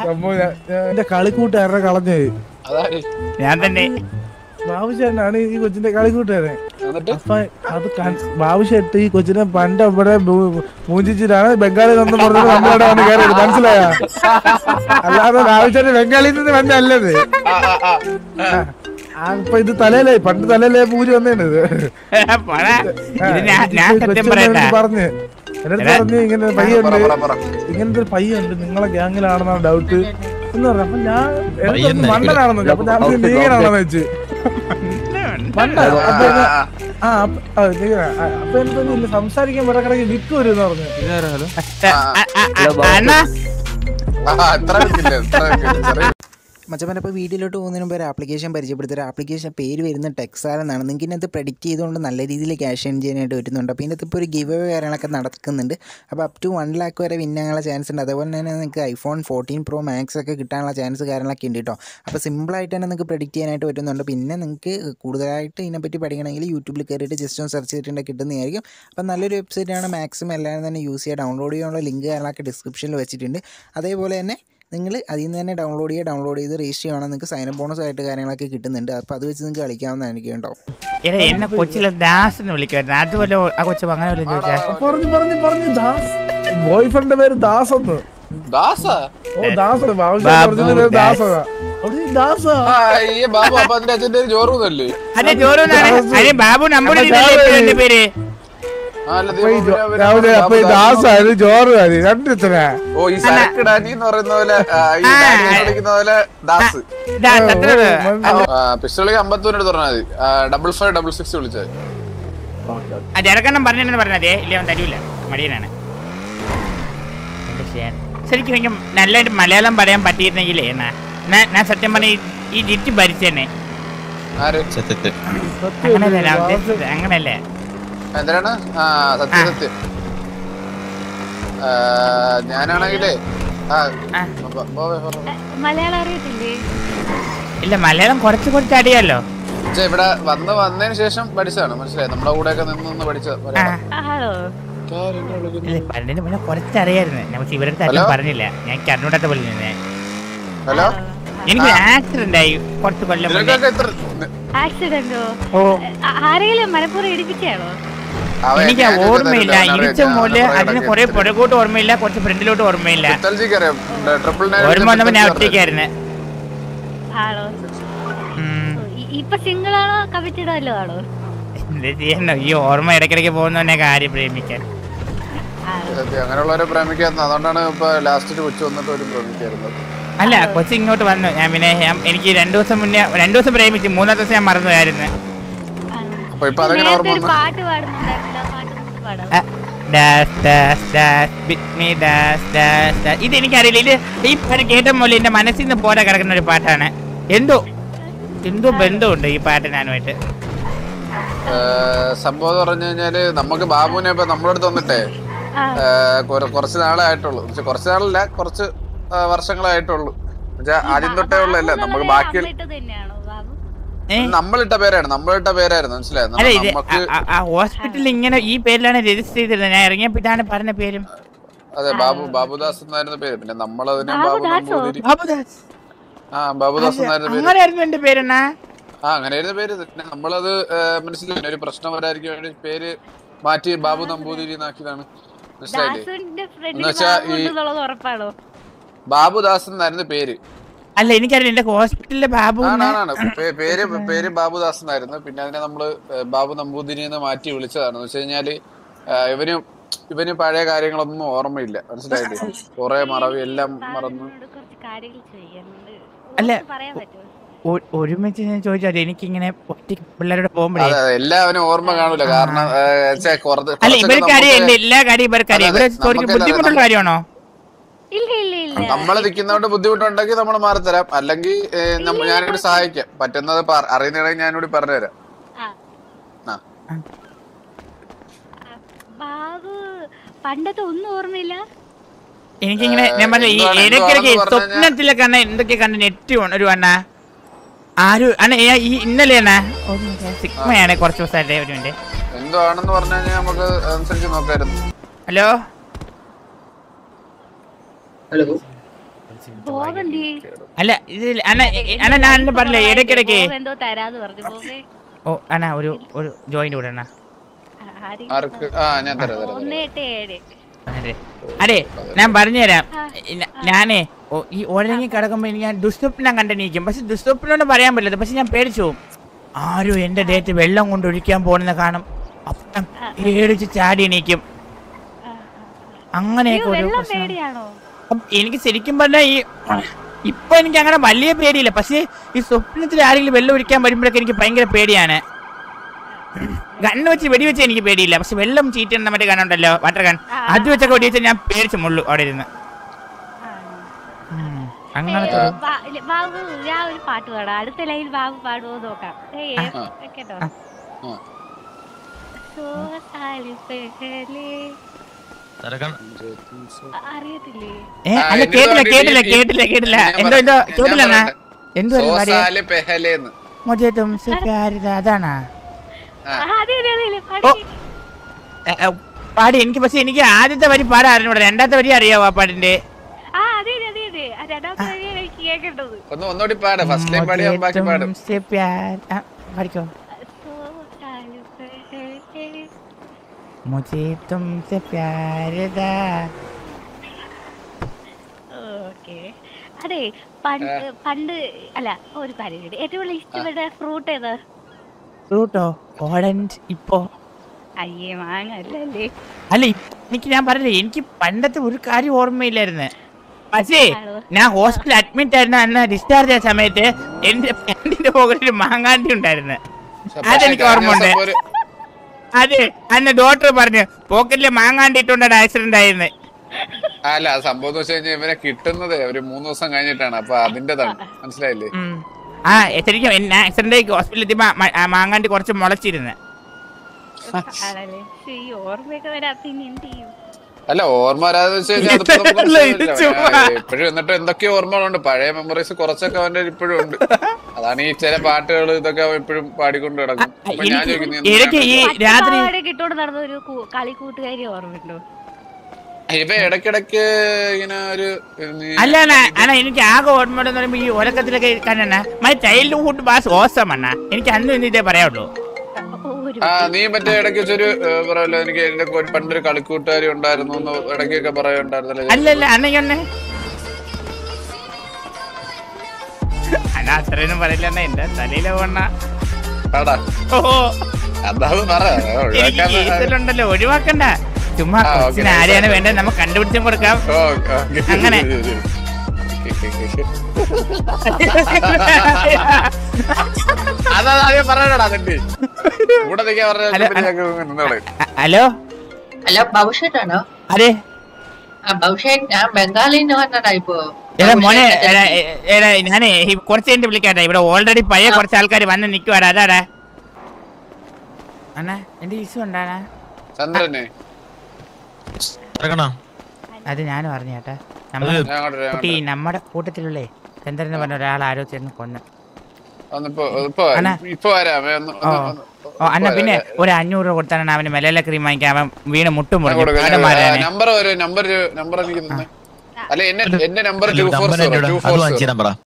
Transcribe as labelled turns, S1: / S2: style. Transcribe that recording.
S1: സംഭവം ഞാൻ- ഞാൻ എന്റെ കളിക്കൂട്ടുകാരനെ കളഞ്ഞത്
S2: അതാണ്
S3: ഞാൻ തന്നെ
S1: ബാബുശേട്ടനാണ് ഈ കൊച്ചിന്റെ കളിക്കൂട്ടുകാരൻ
S2: എന്നിട്ട്
S1: അപ്പൊ അത് കൺ- ബാബുശേട്ട് ഈ കൊച്ചിനെ പണ്ട് അവിടെ മൂഞ്ചിച്ചിട്ടാണ് ബംഗാളിൽ നിന്ന് പറഞ്ഞത് നമ്മളവിടെ വന്ന് കയറിയത് മനസ്സിലായ അല്ലാതെ ബാബുശേട്ട് ബംഗാളിൽ നിന്ന് വന്നല്ലത്
S2: ആ, ആ, ആ.
S1: ആ, അപ്പൊ ഇത് തലയിലായി പണ്ട് തലയിലേ പൂജ വന്നേണ് ഇത്
S3: പോടാ. ഇത് ഞാൻ ഞാൻ
S1: ഈ
S3: സത്യം
S1: കൊച്ചിനെ
S3: പറയട്ടാ
S1: എടുത്ത് പറഞ്ഞ് എന്റെ അടുത്ത്
S3: എടാ.
S1: പറഞ്ഞ് ഇങ്ങനെ
S2: പറ,
S1: പയ്യുണ്ട്
S2: പറ, പറ.
S1: ഇങ്ങനത്തെ ഒരു പയ്യുണ്ട് നിങ്ങളെ ഗ്യാങ്ങിലാണെന്നാണ് ഡൗട്ട് എന്ന് പറഞ്ഞു അപ്പൊ ഞാൻ
S4: പയ്യൻ
S1: എനിക്ക് മണ്ടനാണെന്ന് വെച്ചു. അപ്പൊ ഞാൻ വിചാരിച്ചു നീങ്ങനാണെന്ന് വെച്ച് മണ്ട
S2: ആ,
S1: അപ്പൊ
S2: ആ,
S1: ഞാൻ-
S2: ആ.
S1: ആ അപ്പൊ ആ, നീങ്ങന. ആ, അപ്പൊ എനിക്കൊന്നും സംസാരിക്കാൻ പറ്റക്കിടക്ക് വിക്ക് വരും എന്ന് പറഞ്ഞു
S3: അ- അ- അ- അണ്ണാ
S2: ആ, എത്ര വെക്കില്ല എത്ര വെക്കില്ല ചെറിയ
S5: മച്ചപ്പൻ അപ്പോൾ വീഡിയോയിലോട്ട് പോകുന്നതിന് മുമ്പ് ഒരു ആപ്ലിക്കേഷൻ പരിചയപ്പെടുത്തി ഒരു ആപ്ലിക്കേഷൻ പേര് വരുന്ന ടെക്സാൽ എന്നാണ് നിങ്ങൾക്ക് ഇതിനകത്ത് പ്രെഡിക്റ്റ് ചെയ്തുകൊണ്ട് നല്ല രീതിയിൽ ക്യാഷ് ഏൺ ചെയ്യാനായിട്ട് വരുന്നുണ്ട് അപ്പോൾ ഇതിനകത്ത് ഇപ്പോൾ ഒരു ഗിവ് അവേ കാര്യങ്ങളൊക്കെ നടക്കുന്നുണ്ട് അപ്പോൾ അപ് ടു വൺ ലാക്ക് വരെ വിൻ ആകാനുള്ള ചാൻസ് ഉണ്ട് അതുപോലെ തന്നെ നിങ്ങൾക്ക് ഐഫോൺ ഫോർട്ടീൻ പ്രോ മാക്സ് ഒക്കെ കിട്ടാനുള്ള ചാൻസ് കാര്യങ്ങളൊക്കെ ഉണ്ട് കേട്ടോ അപ്പോൾ സിമ്പിളായിട്ട് തന്നെ നിങ്ങൾക്ക് പ്രെഡിക്റ്റ് ചെയ്യാനായിട്ട് പറ്റുന്നുണ്ട് പിന്നെ നിങ്ങൾക്ക് കൂടുതലായിട്ട് ഇതിനെപ്പറ്റി പഠിക്കണമെങ്കിൽ യൂട്യൂബിൽ കയറിയിട്ട് ജസ്റ്റ് ഒന്ന് സെർച്ച് ചെയ്തിട്ടുണ്ടെങ്കിൽ കിട്ടുന്നതായിരിക്കും അപ്പോൾ നല്ലൊരു വെബ്സൈറ്റാണ് മാക്സിമം എല്ലാവരും തന്നെ യൂസ് ചെയ്യുക ഡൗൺലോഡ് ചെയ്യാനുള്ള ലിങ്ക് കാര്യങ്ങളൊക്കെ ഡിസ്ക്രിപ്ഷനിൽ വെച്ചിട്ടുണ്ട് അതേപോലെ തന്നെ നിങ്ങൾ അതിൽ നിന്ന് തന്നെ ഡൗൺലോഡ് ചെയ്യുക ഡൗൺലോഡ് ചെയ്ത് രജിസ്റ്റർ ചെയ്യണം നിങ്ങൾക്ക് സൈൻ അപ്പ് ബോണസ് ആയിട്ട് കാര്യങ്ങളൊക്കെ കിട്ടുന്നുണ്ട് അപ്പോൾ അത് വെച്ച് നിങ്ങൾക്ക് കളിക്കാവുന്നതായിരിക്കും കേട്ടോ
S3: എടാ എന്നെ കൊച്ചിലെ ദാസ് എന്ന് വിളിക്കുമായിരുന്നു അതുപോലെ ആ കൊച്ചു അങ്ങനെ വല്ലതും ചോദിച്ചാ
S1: പറഞ്ഞു പറഞ്ഞു പറഞ്ഞു ദാസ് ബോയ് ഫ്രണ്ട് പേര് ദാസ് എന്ന്
S2: ദാസാ
S1: ഓ ദാസ്
S3: ബാബു
S1: ബാബു പേര്
S3: ദാസ്.
S1: ദാസാ ദാസാ
S2: ആ ഈ ബാബു അപ്പൊ അതിന്റെ അച്ഛന്റെ പേര് ജോറൂന്നല്ലേ
S3: അതെ ചോറുന്നാണ് അതെ ബാബു നമ്മുടെ
S1: അപ്പൊ ഞാൻ-
S3: എന്റെ പേര്
S2: ആ, അല്ല,
S1: അപ്പൊ ഈ
S2: ദൈവം
S1: ജോ-
S2: പിന്നെ
S1: രാവിലെ
S2: അവര്
S1: അപ്പൊ ഈ
S2: ബാബു
S1: ദാസ് അത് ജോറ് മതി രണ്ടിത്തന
S2: ഓ ഈ സരക്ക് ഡാനി എന്ന് പറയുന്ന പോലെ ആ, ഈ
S3: ആ.
S2: ഡാനി എന്ന് വിളിക്കുന്ന പോലെ ദാസ്
S3: ദാ, അത്ര
S2: പിസ്റ്റളി അമ്പത്തൂരിനടുത്ത് പറഞ്ഞാൽ മതി ഡബിൾ ഫൈവ് ഡബിൾ സിക്സ് വിളിച്ചത്
S3: ആ ചെറുക്കണ്ണം പറഞ്ഞെന്ന് പറഞ്ഞതേ ഇല്ല അവൻ തരൂല മടിയനാണ് എന്ത് ചെയ്യാൻ? ശരിക്കും എനിക്ക് നല്ലതായിട്ട് മലയാളം പറയാൻ പറ്റിയിരുന്നെങ്കിലേ എന്നാ ഞാൻ ഞാൻ സത്യം പറഞ്ഞ ഈ- ഈ ജിറ്റ് ഭരിച്ചെന്നെ
S2: ആര്
S4: സത്യത്തിൽ
S3: അങ്ങനെയല്ല ഞാൻ ഉദ്ദേശിച്ചത് അങ്ങനല്ലേ
S2: എന്തിനാണ് ആ സത്യം സത്യം ആ, ഞാനാണെങ്കിലേ ആ
S3: ആ.
S2: ബ- ബോബേ പറഞ്ഞോ.
S6: മലയാളം അറിയത്തില്ലേ
S3: ഇല്ല മലയാളം കുറച്ച് കുറച്ച് അറിയാലോ
S2: പക്ഷേ ഇവിടെ വന്ന് വന്നതിന് ശേഷം പഠിച്ചതാണ് മനസ്സിലായി നമ്മുടെ കൂടെ ഒക്കെ നിന്ന് നിന്ന് പഠിച്ച
S3: ആ
S2: മലയാളം.
S6: ആണോ
S2: ഇതാരെന്നെ വിളിക്കുന്നു?
S3: ഇല്ല പണ്ടിന് മുന്നേ കുറച്ച് അറിയായിരുന്നു ഞാൻ പക്ഷെ ഇവരുടെ അച്ഛൻ
S2: ഹലോ?
S3: പറഞ്ഞില്ല ഞാൻ കർണൂടത്തെ പോലെ നിന്നെ
S2: ഹലോ
S3: എനിക്ക് ആക്സിഡന്റ് ആയി കുറച്ച് കൊല്ലം മുന്നേ
S2: നിനക്കൊക്കെ എത്ര
S6: ആക്സിഡന്റോ
S3: ഓ
S6: ആരെങ്കിലും മനപ്പൂർവ്വം ഇടിപ്പിച്ചാണോ
S2: അവൻ
S3: എനിക്ക്
S2: എന്നെ
S3: ഓർമ്മയില്ല
S2: ആദ്യം
S3: ഇടിച്ച
S2: തരുന്നില്ല.
S3: മൂല്
S2: അവനെ
S3: അതിന്
S2: ഇടയ്ക്ക്
S3: കുറെ
S2: എടുത്തിട്ട്.
S3: പുറകോട്ട് ഓർമ്മയില്ല കുറച്ച് ഫ്രണ്ടിലോട്ട് ഓർമ്മയില്ല
S2: പിത്തൽജിക്ക് അറിയാം. ട്രിപ്പിൾ നയൻ
S3: ഓർമ്മ വന്നപ്പോ ഞാൻ
S2: പിത്തൽജി
S3: ഒറ്റയ്ക്കായിരുന്നു
S6: ആണോ
S3: ഉം.
S6: ഇ- ഇപ്പൊ സിംഗിൾ ആണോ കമ്മിറ്റഡ് വല്ലോ ആണോ
S3: എന്ത് ചെയ്യണോ ഈ ഓർമ്മ ഇടയ്ക്കിടയ്ക്ക് പോകുന്നവനെ കാര്യം പ്രേമിക്കാൻ
S6: ആണോ
S2: സത്യം. അങ്ങനെയുള്ളവരെ പ്രേമിക്കാത്ത അതുകൊണ്ടാണ് ഇപ്പൊ ലാസ്റ്റ് കൊച്ചു വന്നിട്ട് ഒരു പ്രേമിക്കായിരുന്നത്
S3: അല്ല കൊച്ചി ഇങ്ങോട്ട് വന്നു ഞാൻ പിന്നെ ഞാൻ എനിക്ക് രണ്ടു ദിവസം മുന്നേ രണ്ടു ദിവസം പ്രേമിച്ചു മൂന്നാം ദിവസം ഞാൻ മറന്നുപോയായിരുന്നു
S6: ആണോ?
S2: അപ്പൊ ഇപ്പൊ അതെങ്ങനെ
S6: നേരത്തെ
S2: ഓർമ്മ
S6: ഒരു
S2: വന്നു
S6: പാട്ട് പാടുന്നുണ്ടായിരുന്നു ആ പാട്ട് നമുക്ക് പാടാം
S3: ആ, dash dash dash bit me dash dash dash. ഇത് എനിക്കറിയില്ല ഇത് ഈ പാട്ട് കേട്ട പോലെ എന്റെ മനസ്സിൽ നിന്ന് പോരാ കിടക്കുന്ന ഒരു പാട്ടാണ് എന്തോ എന്തോ ബന്ധമുണ്ട് ഈ പാട്ട് ഞാനുമായിട്ട്
S2: ഏഹ് സംഭവം എന്ന് പറഞ്ഞു കഴിഞ്ഞാല് നമുക്ക് ബാബുവിനെ ഇപ്പൊ നമ്മുടെ അടുത്ത് വന്നിട്ടേ
S6: ആ.
S2: ഏഹ് കുറ- കുറച്ച് നാളെ ആയിട്ടുള്ളൂ പക്ഷെ കുറച്ച് നാളല്ല കുറച്ച് ആ, വർഷങ്ങളേ ആയിട്ടുള്ളൂ എന്നുവെച്ചാ ആദ്യം തൊട്ടേ ഉള്ളതല്ല
S6: ബാബു
S2: നമുക്ക്
S6: എന്നുള്ള
S2: ബാക്കി
S6: പേര് അമ്മയിട്ടത് തന്നെയാണോ ബാബു
S3: ഏ
S2: നമ്മളിട്ട പേരാണ് നമ്മളിട്ട പേരായിരുന്നു മനസ്സിലായത്
S3: അല്ല ഇത്
S2: നമുക്ക്
S3: ആ- ആ- ആ ഹോസ്പിറ്റലിൽ ഇങ്ങനെ ഈ പേരിലാണ് രജിസ്റ്റർ ചെയ്തിരുന്നത് ഞാൻ ഇറങ്ങിയപ്പോ ഇതാണ് പറഞ്ഞ പേരും
S2: അതെ ബാബു ബാബുദാസ് എന്നായിരുന്നു പേര് പിന്നെ നമ്മളതിനെ ബാബു
S6: ബാബുദാസോ?
S2: നമ്പൂതിരി
S3: ബാബുദാസ്
S2: ആ ബാബുദാസ് എന്നായിരുന്നു പേര്
S3: അങ്ങനെയായിരുന്നു എന്റെ പേരെന്നാ
S2: ആ അങ്ങനെയായിരുന്നു പേര് പിന്നെ നമ്മളത് ഏഹ്, മനസ്സിലായി ഒരു പ്രശ്നം വരാതിരിക്കാൻ വേണ്ടി പേര് മാറ്റി ബാബു നമ്പൂതിരി എന്നാക്കിയതാണ് മനസ്സിലായില്ലേ
S6: ദാസുവിന്റെ ഫ്രണ്ടിൽ
S2: എന്നുവെച്ചാ
S6: ബാബു
S2: ഈ-
S6: ഉണ്ടെന്നുള്ളത് ഉറപ്പാണോ
S2: ബാബുദാസ് എന്നായിരുന്നു പേര്
S3: അല്ല എനിക്കറിയില്ല എന്റെ ഹോസ്പിറ്റലിലെ ബാബു
S2: ആണ് ആണ്, ആണ് പേ- പേര് പേര് ബാബുദാസ് എന്നായിരുന്നു പിന്നെ അതിനെ നമ്മള് ഏഹ്, ബാബു നമ്പൂതിരി എന്ന് മാറ്റി വിളിച്ചതാണ് എന്ന് വെച്ച് കഴിഞ്ഞാല് ഏഹ്, ഇവന് ഇവന് പഴയ കാര്യങ്ങളൊന്നും ഓർമ്മയില്ല മനസ്സിലായില്ലേ കുറെ മറവി എല്ലാം മറന്നു
S6: ബാബുവിനോട് കുറച്ച് കാര്യങ്ങൾ ചെയ്യാനുണ്ട്
S3: അല്ല,
S6: ഓർത്ത് പറയാൻ പറ്റുമോ
S3: ഒ- ഒരുമിച്ച് ഞാൻ ചോദിച്ചാൽ എനിക്കിങ്ങനെ ഒറ്റയ്ക്ക് പിള്ളേരോട് പോകുമ്പോഴേ
S2: അതെ അതെ എല്ലാം അവന് ഓർമ്മ കാണൂല കാരണം ഏഹ്, ഛെ, കുറച്ച്
S3: അല്ല
S2: കുറച്ചൊക്കെ
S3: ഇവർക്ക് അറിയാം
S2: നമുക്ക്
S3: എന്റെ എല്ലാ കാര്യം ഇവർക്ക് അറിയാം
S2: അതെ,
S3: ഇവരെ
S2: അതെ,
S3: സ്റ്റോറിക്ക്
S2: നമുക്കത്
S3: ബുദ്ധിമുട്ടുള്ള കാര്യമാണോ
S6: ഇല്ല ഇല്ല ഇല്ല
S2: നമ്മള് നിൽക്കുന്നതുകൊണ്ട് ബുദ്ധിമുട്ടുണ്ടെങ്കിൽ നമ്മൾ മാറിത്തരാം അല്ലെങ്കിൽ ഏഹ്, നമ്മ- ഞാനിവിടെ സഹായിക്കാം പറ്റുന്നത് പ- അറിയുന്നതാണെങ്കിൽ ഞാനിവിടെ പറഞ്ഞുതരാം
S6: ആ.
S2: ആ.
S6: ആ, ബാബു പണ്ടത്തെ ഒന്നും ഓർമ്മയില്ല
S3: എനിക്കിങ്ങനെ ഞാൻ പറഞ്ഞ ഈ
S2: എന്തുവാണ്
S3: ഇടയ്ക്കിടയ്ക്ക്
S2: എന്തുവാണെന്ന് പറഞ്ഞ്
S3: സ്വപ്നത്തിലൊക്കെ അണ്ണ എന്തൊക്കെ കണ്ട് നെറ്റ് ഒരു അണ്ണ ആരും അണ്ണ ഏ- ഈ ഇന്നലെ അണ്ണ സിഗ്മയാണ് കുറച്ച് ദിവസമായിട്ട് ഒരു മിനിറ്റ്
S2: എന്തുവാണെന്ന് പറഞ്ഞു കഴിഞ്ഞാൽ നമുക്ക് അനുസരിച്ച് നോക്കായിരുന്നു
S3: ഹലോ
S7: ഹലോ
S6: ബോബന്തി
S3: അല്ല ഇത് അണ്ണ അണ്ണ ഞാൻ അണ്ണൻ പറഞ്ഞില്ലേ ഇടയ്ക്കിടയ്ക്ക്
S6: എന്തോ തരാന്ന് പറഞ്ഞു ബോബേ
S3: ഓ അണ്ണ ഒരു ഒരു ജോയിന്റ് കൂടെ അണ്ണ
S6: ആര്
S2: ആർക്ക് ആ ഞാൻ തരാം തരാം
S6: ഒന്ന് എട്ട് ഏഴ്
S3: അതെ അതെ ഞാൻ പറഞ്ഞുതരാം ഞ- ഞാനേ ഓ, ഈ ഉഴങ്ങി കിടക്കുമ്പോ എനിക്ക് ഞാൻ ദുസ്വപ്നം കണ്ടെണീക്കും പക്ഷെ ദുസ്വപ്നം പറയാൻ പറ്റില്ല പക്ഷെ ഞാൻ പേടിച്ചു പോകും ആരും എന്റെ ദേഹത്ത് വെള്ളം കൊണ്ട് ഒഴിക്കാൻ പോകുന്ന കാണും അപ്പം പേടിച്ച് ചാടി എണീക്കും അങ്ങനെയൊക്കെ ഒരു
S6: വെള്ളം
S3: പ്രശ്നം
S6: പേടിയാണോ
S3: അപ്പം എനിക്ക് ശരിക്കും പറഞ്ഞാൽ ഈ ഇപ്പൊ എനിക്ക് അങ്ങനെ വലിയ പേടിയില്ല പക്ഷേ ഈ സ്വപ്നത്തിൽ ആരെങ്കിലും വെള്ളം ഒഴിക്കാൻ വരുമ്പോഴൊക്കെ എനിക്ക് ഭയങ്കര പേടിയാണ് ഗണ്ണ് വെച്ച് വെടിവെച്ച് എനിക്ക് പേടിയില്ല പക്ഷെ വെള്ളം ചീറ്റുന്ന മറ്റേ ഗണ്ണുണ്ടല്ലോ വാട്ടർ ഗൺ അത് വെച്ചൊക്കെ വെടിവെച്ച് ഞാൻ പേടിച്ച് മുള്ളു അവിടെ ഇരുന്ന് ഉം. അങ്ങനത്തെ ഒരു-
S6: ബാ- ഇല്ല, ബാബു ഞാൻ ഒരു പാട്ട് പാടാം അടുത്ത ലൈൻ ബാബു പാടുമോ നോക്കാം ഏയ്,
S2: ആ.
S6: കേട്ടോ
S2: ആ.
S6: So Sally പെഹലെ. അ- അറിയത്തില്ലേ
S3: ഏ
S2: ആ,
S3: അല്ല
S2: എന്നിട്ട്
S3: കേട്ടില്ല
S2: വേണ്ടി
S3: കേട്ടില്ല
S2: ഈ-
S3: കേട്ടില്ല കേട്ടില്ല
S2: ഞാൻ
S3: എന്തോ എന്തോ
S2: പറയാം, ഞാൻ
S3: കേട്ടില്ല എന്നാ?
S2: പറയട്ടെ.
S3: എന്തോ ഒരു കാര്യം
S2: സോസാല് പെഹലേന്ന്
S3: മുझे तुमसे प्यार था അതാണാ
S2: ആ.
S6: ആ, അതെ അതെ അതെ
S3: ഓ. ഏ, ഏ, പാടി എനിക്ക് പക്ഷെ എനിക്ക് ആദ്യത്തെ വരി പാടാൻ അറിഞ്ഞൂടാ രണ്ടാമത്തെ വരി അറിയാവോ ആ പാടിന്റെ
S6: ആ അതെ അതെ അതെ അതെ ആ രണ്ടാമത്തെ വരിയാണ് എനിക്ക് കേൾക്കേണ്ടത്
S2: ഒന്ന് ഒന്നുകൂടി പാട് ഫസ്റ്റ് ടൈം പാടി ബാക്കി പാടും
S3: तुमसे प्यार ആ, പാടിക്കോ
S6: സോ സാലി പെഹലെ.
S3: मुझे तुमसे प्यार था
S6: ഓക്കേ അതെ പണ്ട് പണ്ട് അല്ല ഒരു കാര്യം കൂടി. ഏറ്റവും കൂടുതൽ ഇഷ്ടപ്പെട്ട ഫ്രൂട്ട് ഏതാ
S3: ഫ്രൂട്ടോ ഓറഞ്ച് ഇപ്പോ
S6: അയ്യേ മാങ്ങ അല്ലല്ലേ
S3: അല്ല ഇ- എനിക്ക് ഞാൻ പറഞ്ഞില്ലേ എനിക്ക് പണ്ടത്തെ ഒരു കാര്യം ഓർമ്മയില്ലായിരുന്നു പക്ഷേ
S6: ആണോ?
S3: ഞാൻ ഹോസ്പിറ്റലിൽ അഡ്മിറ്റ് ആയിരുന്ന അന്ന് ഡിസ്ചാർജ് ആയ സമയത്ത് എന്റെ പാന്റിന്റെ പോകത്തിൽ മാങ്ങാണ്ടി ഉണ്ടായിരുന്നു അതെനിക്ക് ഓർമ്മയുണ്ട് അതെ അന്ന് ഡോക്ടർ പറഞ്ഞു പോക്കറ്റില് മാങ്ങാണ്ടി ഇട്ടുകൊണ്ടാണ് ആക്സിഡന്റ് ആയിരുന്നു
S2: അല്ല അത് സംഭവം എന്ന് വെച്ച് കഴിഞ്ഞാൽ ഇവരെ കിട്ടുന്നത് ഒരു മൂന്ന് ദിവസം കഴിഞ്ഞിട്ടാണ് അപ്പൊ അതിന്റേതാണ് മനസ്സിലായില്ലേ
S3: ഉം. ആ ശരിക്കും എന്നെ ആക്സിഡന്റ് ഹോസ്പിറ്റലിൽ എത്തിയപ്പോ മ- ആ മാങ്ങാണ്ടി കുറച്ച് മുളച്ചിരുന്ന്
S6: ആണല്ലേ ശ്ശെ, ഈ ഓർമ്മയൊക്കെ വരാ പിന്നെ എന്ത് ചെയ്യും
S2: അല്ല ഓർമ്മ വരാതെ വെച്ച് കഴിഞ്ഞാൽ അതിപ്പോ നമുക്ക്
S3: അല്ല, ഇത്
S2: പ്രശ്നമില്ല.
S3: ചുമ്മാ.
S2: ആ, ഇപ്പോഴും എന്നിട്ട് എന്തൊക്കെയോ ഓർമ്മകളുണ്ട് പഴയ മെമ്മറീസ് കുറച്ചൊക്കെ അവന്റെ ഇപ്പോഴും ഉണ്ട് അതാണ് ഈ ചില പാട്ടുകൾ ഇതൊക്കെ അവൻ ഇപ്പോഴും പാടിക്കൊണ്ട് കിടക്കും അപ്പൊ ഞാൻ
S3: എനിക്ക്
S2: ചോദിക്കുന്നത്
S3: എനിക്ക് ഈ രാത്രി
S6: കിട്ടോണ്ട് നടന്ന ഒരു കു- കളി കൂട്ടുകാരി ഓർമ്മയുണ്ടോ
S2: ഇവ ഇടക്കിടക്ക് ഇങ്ങനെ ഒരു നീ-
S3: അല്ല അണ്ണാ അണ്ണാ എനിക്ക് ആകെ ഓർമ്മ ഉണ്ടെന്ന് പറയുമ്പോ ഈ ഉറക്കത്തിലൊക്കെ കണ്ണ മൈ ചൈൽഡ്ഹുഡ് ബാസ് ഓസം അണ്ണ എനിക്ക് അന്നും ഇന്ന് ഇതേ പറയാവുള്ളൂ
S6: ഓ, ഒരു
S2: ആ നീ മറ്റേ ഇടയ്ക്ക് വെച്ചൊരു ഏഹ്, പറയല്ലോ എനിക്ക് എന്റെ ഒരു പണ്ടൊരു കളിക്കൂട്ടുകാരി ഉണ്ടായിരുന്നു എന്ന് ഇടയ്ക്കൊക്കെ പറയുണ്ടായിരുന്നല്ലോ
S3: അല്ലല്ല അണ്ണയ്ക്കൊന്നെ അണ്ണ അത്രയൊന്നും പറയില്ല അണ്ണ എന്റെ തലയിലെ പോണ്ണ
S2: ആടാ
S3: ഓ
S2: അതാത് പറ
S3: എനിക്ക്
S2: ഒഴിവാക്കാൻ
S3: കേസിലുണ്ടല്ലോ ഒഴിവാക്കണ്ട ചുമ്മാ
S2: ആ, ഓക്കേ,
S3: കൊച്ചിന് ആരെയാണ് വേണ്ടത് നമുക്ക് കണ്ടുപിടിച്ചും കൊടുക്കാം
S2: ഓ, ഓക്കേ.
S3: അങ്ങനെ.
S2: അതാ ആദ്യം പറയണടാ തെറ്റി കൂടെ നിൽക്കാൻ
S3: അല്ല,
S2: പറഞ്ഞ നിന്നോളെ
S3: അ- ഹലോ
S4: അല്ല ഭവിഷ്യത്താണോ
S3: അതെ
S4: ആ ഭവിഷ്യത് ഞാൻ ബംഗാളിൽ നിന്ന് വന്നതാ ഇപ്പോ
S3: എടാ മോനെ
S4: ഭവിഷ്യത്
S3: എടാ, എ- എടാ ഞാനേ ഈ കുറച്ച് കഴിഞ്ഞിട്ട് വിളിക്കാട്ടെ ഇവിടെ ഓൾറെഡി പഴയ കുറച്ച് ആൾക്കാർ വന്ന് നിക്കുവാടാ അതാടാ അണ്ണാ എന്റെ ഇഷ്യൂ ഉണ്ടാണാ
S2: ചന്ദ്രനെ
S3: അത് ഞാനും അറിഞ്ഞ ചേട്ടാ നമ്മുടെ
S2: ഞാൻ അങ്ങോട്ട് വരാം,
S3: കുട്ടി
S2: അങ്ങോട്ട്
S3: നമ്മുടെ കൂട്ടത്തിലുള്ളേ ചന്ദ്രൻ എന്ന് പറഞ്ഞ ഒരാൾ ആരോ ചേർന്ന് കൊന്ന്
S2: വരാം. ഒന്നിപ്പോ ഇപ്പൊ
S3: അണ്ണാ.
S2: ഇപ്പൊ വരാമേ ഒന്ന്
S3: ഓ
S2: ഒന്ന് ഒന്ന്
S3: ഓ അണ്ണ പിന്നെ ഒരു അഞ്ഞൂറ് രൂപ കൊടുത്താണ് അവന് മെലയിലെ ക്രീം വാങ്ങിക്കാൻ അവൻ വീണ് മുട്ടും
S2: ഞാൻ
S3: മുറിഞ്ഞു
S2: കൊടുക്കാം.
S3: പാടന്മാരാണ്
S2: നമ്പർ ഒരു നമ്പർ നമ്പർ എനിക്ക് തന്നെ അല്ല എന്നെ എന്റെ number two four
S7: number
S2: zero two
S7: അത്
S2: ഫോർ
S7: വാങ്ങിച്ചു
S2: സീറോ
S7: നമ്പറാ